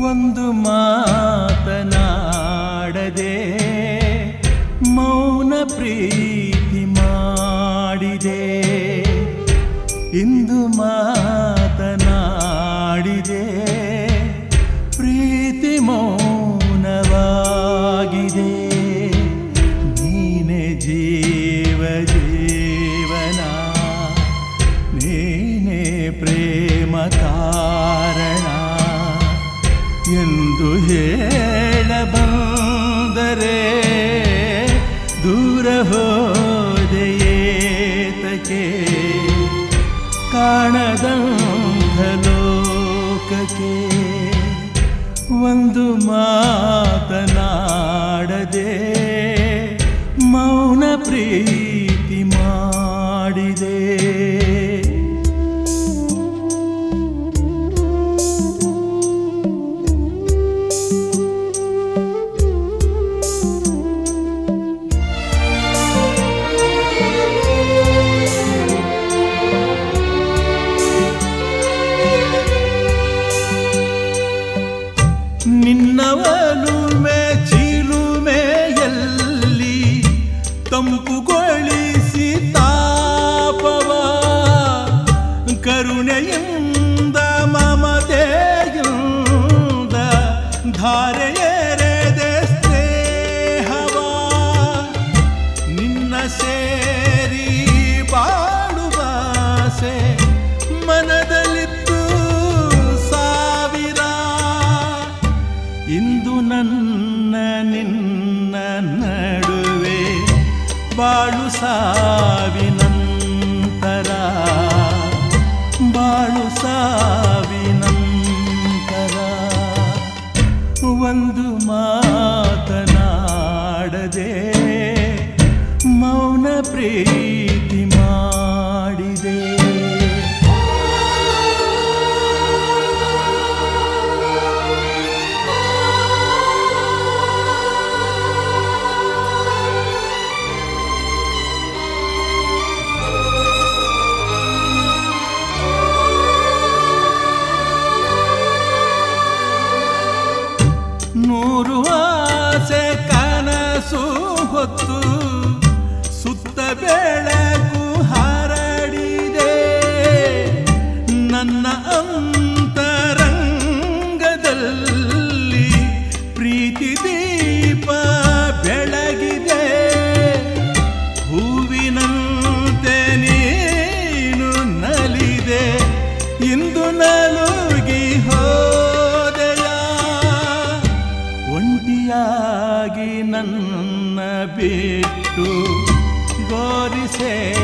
ಒಂದು ಮಾತನಾಡದೆ ಮೌನ ಪ್ರೀತಿ ಮಾಡಿದೆ ಇಂದು ಮಾತನಾಡಿದೆ ಪ್ರೀತಿ ಮೌನವಾಗಿದೆ ನೀನೆ ಜೀವ ಜೀವನ ನೀನೆ ಪ್ರೇಮ ಕಾರಣ ಎಂದು ಹೇಳಬಂದರೆ ದೂರ ಹೋದೆಯೇತಕ್ಕೆ ಕಾಣದಂಥ ಲೋಕಕ್ಕೆ ಒಂದು ಮಾತನಾಡದೆ ಮೌನ ಪ್ರೀತಿ ಮಾಡಿದೆ ನಿನ್ನವಲುಮೆ ಚಿಲುಮೆಯಲ್ಲಿ ತಂಪುಗೊಳಿಸಿ ತಾಪವ ಕರುಣೆಯಿಂದ ಮಮತೆಯಿಂದ ಧಾರೆಯೆರೆದೆ ಸ್ನೇಹವ ನಿನ್ನ ಸೇರಿ ಬಾಳುವಾಸೆ ಮನದಲ್ಲಿತ್ತು ಸಾವಿರ ಇಂದು ನನ್ನ ನಿನ್ನ ನಡುವೆ ಬಾಳು ಸಾವಿನಂತರ ಬಾಳು ಸಾವಿನಂತರ ಒಂದು ಮಾತನಾಡದೆ ಮೌನ ಪ್ರೀತಿ ಮಾಡಿದೆ ನೂರು ಆಸೆ ಕನಸು ಹೊತ್ತು ಸುತ್ತ ಬೆಳಕು ಹರಡಿದೆ ನನ್ನ ಅಂತರಂಗದಲ್ಲಿ ಪ್ರೀತಿ ದೀಪ ಬೆಳಗಿದೆ ಹೂವಿನಂತೆ ನೀನು ನಲಿದೆ ಇಂದು ನಲುಗಿ ಹೋದೆಯ ಒಂಟಿಯಾಗಿ ನನ್ನ ಬಿಟ್ಟು ಗೋರಿ ಸೇರಿದೆಯ